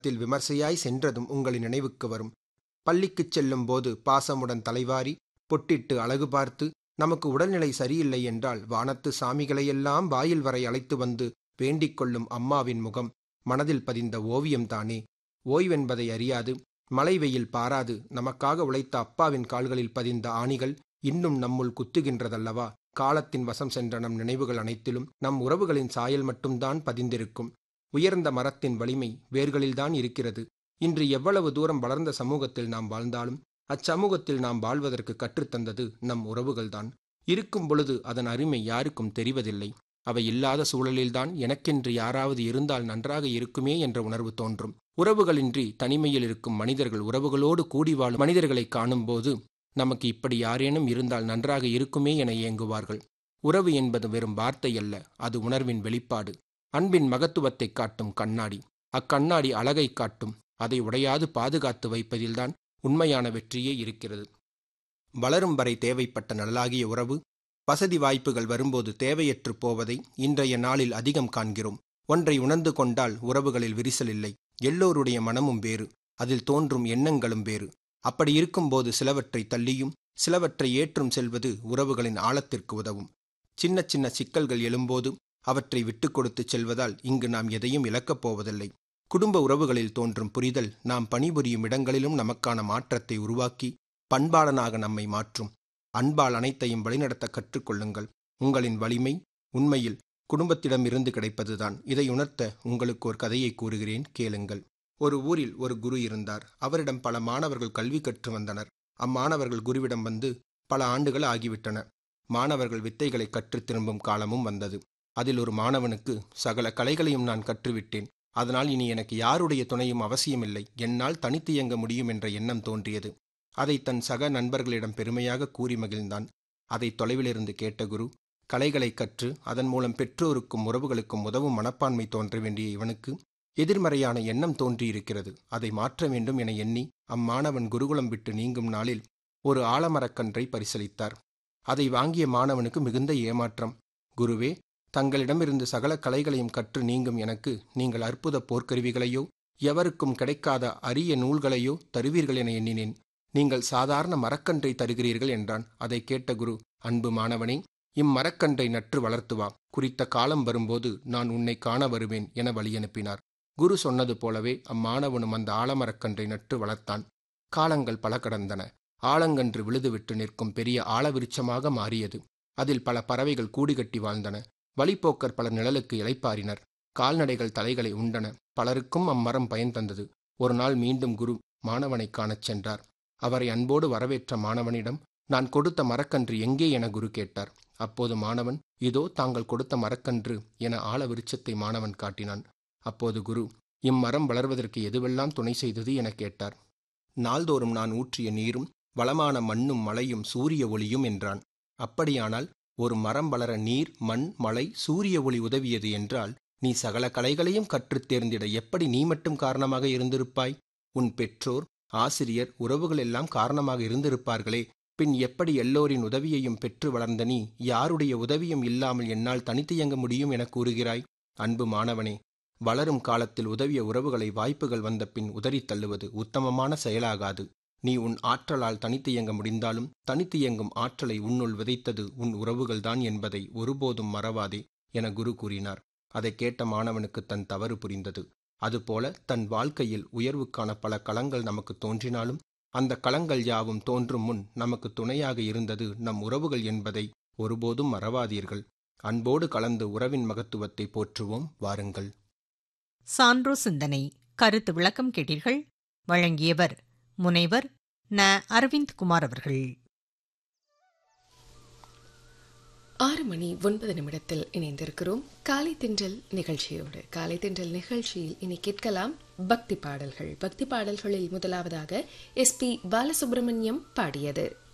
த்தில் விமர்சையாய் சென்றதும் உங்களின் நினைவுக்கு வரும் பள்ளிக்குச் செல்லும் போது பாசமுடன் தலைவாரி பொட்டிட்டு அழகு பார்த்து நமக்கு உடல்நிலை சரியில்லை என்றால் வானத்து சாமிகளையெல்லாம் வாயில் வரை அழைத்து வந்து வேண்டிக் கொள்ளும் அம்மாவின் முகம் மனதில் பதிந்த ஓவியம்தானே ஓய்வென்பதை அறியாது மழை வெயில் பாராது நமக்காக உழைத்த அப்பாவின் கால்களில் பதிந்த ஆணிகள் இன்னும் நம்முள் குத்துகின்றதல்லவா காலத்தின் வசம் சென்ற நம் நினைவுகள் அனைத்திலும் நம் உறவுகளின் சாயல் மட்டும்தான் பதிந்திருக்கும் உயர்ந்த மரத்தின் வலிமை வேர்களில்தான் இருக்கிறது இன்று எவ்வளவு தூரம் வளர்ந்த சமூகத்தில் நாம் வாழ்ந்தாலும் அச்சமூகத்தில் நாம் வாழ்வதற்கு கற்றுத்தந்தது நம் உறவுகள்தான் இருக்கும் பொழுது அதன் அருமை யாருக்கும் தெரிவதில்லை அவை இல்லாத சூழலில்தான் எனக்கென்று யாராவது இருந்தால் நன்றாக இருக்குமே என்ற உணர்வு தோன்றும் உறவுகளின்றி தனிமையில் இருக்கும் மனிதர்கள் உறவுகளோடு கூடி வாழும் மனிதர்களை காணும்போது நமக்கு இப்படி யாரேனும் இருந்தால் நன்றாக இருக்குமே என ஏங்குவார்கள் உறவு என்பது வெறும் வார்த்தை அல்ல அது உணர்வின் வெளிப்பாடு அன்பின் மகத்துவத்தை காட்டும் கண்ணாடி அக்கண்ணாடி அழகை காட்டும் அதை உடையாது பாதுகாத்து வைப்பதில்தான் உண்மையான வெற்றியே இருக்கிறது வளரும் வரை தேவைப்பட்ட நல்லாகிய உறவு வசதி வாய்ப்புகள் வரும்போது தேவையற்று போவதை இன்றைய நாளில் அதிகம் காண்கிறோம் ஒன்றை உணர்ந்து கொண்டால் உறவுகளில் விரிசல் இல்லை எல்லோருடைய மனமும் வேறு அதில் தோன்றும் எண்ணங்களும் வேறு அப்படி இருக்கும்போது சிலவற்றை தள்ளியும் சிலவற்றை ஏற்றும் செல்வது உறவுகளின் ஆழத்திற்கு உதவும் சின்ன சின்ன சிக்கல்கள் எழும்போது அவற்றை விட்டுக் கொடுத்து செல்வதால் இங்கு நாம் எதையும் இழக்கப் போவதில்லை குடும்ப உறவுகளில் தோன்றும் புரிதல் நாம் பணிபுரியும் இடங்களிலும் நமக்கான மாற்றத்தை உருவாக்கி பண்பாளனாக நம்மை மாற்றும் அன்பால் அனைத்தையும் வழிநடத்த கற்றுக்கொள்ளுங்கள் உங்களின் வலிமை உண்மையில் குடும்பத்திடமிருந்து கிடைப்பதுதான் இதை உணர்த்த உங்களுக்கு ஒரு கதையை கூறுகிறேன் கேளுங்கள் ஒரு ஊரில் ஒரு குரு இருந்தார் அவரிடம் பல மாணவர்கள் கல்வி கற்று வந்தனர் அம்மாணவர்கள் குருவிடம் வந்து பல ஆண்டுகள் ஆகிவிட்டன மாணவர்கள் வித்தைகளை கற்றுத் திரும்பும் காலமும் வந்தது அதில் ஒரு மாணவனுக்கு சகல கலைகளையும் நான் கற்றுவிட்டேன் அதனால் இனி எனக்கு யாருடைய துணையும் அவசியமில்லை என்னால் தனித்து இயங்க முடியும் என்ற எண்ணம் தோன்றியது அதை தன் சக நண்பர்களிடம் பெருமையாக கூறி மகிழ்ந்தான் அதை தொலைவிலிருந்து கேட்ட குரு கலைகளை கற்று அதன் மூலம் பெற்றோருக்கும் உறவுகளுக்கும் உதவும் மனப்பான்மை தோன்ற வேண்டிய இவனுக்கு எதிர்மறையான எண்ணம் தோன்றியிருக்கிறது அதை மாற்ற வேண்டும் என எண்ணி அம்மாணவன் குருகுலம் விட்டு நீங்கும் நாளில் ஒரு ஆலமரக்கன்றை பரிசளித்தார் அதை வாங்கிய மாணவனுக்கு மிகுந்த ஏமாற்றம் குருவே தங்களிடமிருந்து சகல கலைகளையும் கற்று நீங்கும் எனக்கு நீங்கள் அற்புத போர்க்கருவிகளையோ எவருக்கும் கிடைக்காத அரிய நூல்களையோ தருவீர்கள் என எண்ணினேன் நீங்கள் சாதாரண மரக்கன்றை தருகிறீர்கள் என்றான் அதை கேட்ட குரு அன்பு மாணவனே இம்மரக்கன்றை நற்று வளர்த்து வா குறித்த காலம் வரும்போது நான் உன்னை காண வருவேன் என வழியனுப்பினார் குரு சொன்னது போலவே அம்மாணவனும் அந்த ஆலமரக்கன்றை நட்டு வளர்த்தான் காலங்கள் பல கடந்தன ஆலங்கன்று விழுதுவிட்டு நிற்கும் பெரிய ஆலவிருட்சமாக மாறியது அதில் பல பறவைகள் கூடுகட்டி வாழ்ந்தன வழிப்போக்கர் பலர் நிழலுக்கு இளைப்பாரினர் கால்நடைகள் தலைகளை உண்டன பலருக்கும் அம்மரம் பயன் தந்தது ஒரு நாள் மீண்டும் குரு மாணவனை காணச் சென்றார் அவரை அன்போடு வரவேற்ற மாணவனிடம் நான் கொடுத்த மரக்கன்று எங்கே என குரு கேட்டார் அப்போது மாணவன் இதோ தாங்கள் கொடுத்த மரக்கன்று என ஆழ விருட்சத்தை மாணவன் காட்டினான் அப்போது குரு இம்மரம் வளர்வதற்கு எதுவெல்லாம் துணை செய்தது என கேட்டார் நாள்தோறும் நான் ஊற்றிய நீரும் வளமான மண்ணும் மழையும் சூரிய ஒளியும் என்றான் அப்படியானால் ஒரு மரம் வளர நீர் மண் மழை சூரிய ஒளி உதவியது என்றால் நீ சகல கலைகளையும் கற்றுத் தேர்ந்திட எப்படி நீ மட்டும் காரணமாக இருந்திருப்பாய் உன் பெற்றோர் ஆசிரியர் உறவுகள் எல்லாம் காரணமாக இருந்திருப்பார்களே பின் எப்படி எல்லோரின் உதவியையும் பெற்று வளர்ந்த நீ யாருடைய உதவியும் இல்லாமல் என்னால் தனித்து இயங்க முடியும் என கூறுகிறாய் அன்பு மாணவனே வளரும் காலத்தில் உதவிய உறவுகளை வாய்ப்புகள் வந்த பின் உதறித் தள்ளுவது உத்தமமான செயலாகாது நீ உன் ஆற்றலால் தனித்து இயங்க முடிந்தாலும் தனித்து இயங்கும் ஆற்றலை உன்னுள் விதைத்தது உன் உறவுகள்தான் என்பதை ஒருபோதும் மறவாதே என குரு கூறினார் அதை கேட்ட மாணவனுக்கு தன் தவறு புரிந்தது அதுபோல தன் வாழ்க்கையில் உயர்வுக்கான பல களங்கள் நமக்கு தோன்றினாலும் அந்த களங்கள் யாவும் தோன்றும் முன் நமக்கு துணையாக இருந்தது நம் உறவுகள் என்பதை ஒருபோதும் மறவாதீர்கள் அன்போடு கலந்து உறவின் மகத்துவத்தை போற்றுவோம் வாருங்கள் சான்றோ சிந்தனை கருத்து விளக்கம் கேட்டீர்கள் வழங்கியவர் முனைவர் ந அரவிந்த் குமார் அவர்கள் ஆறு மணி ஒன்பது நிமிடத்தில் இணைந்திருக்கிறோம் காலை தின்றல் நிகழ்ச்சியோடு காலை தின்றல் நிகழ்ச்சியில் இனி கேட்கலாம் பக்தி பாடல்கள் பக்தி பாடல்களில் முதலாவதாக எஸ் பி பாலசுப்ரமணியம் பாடியது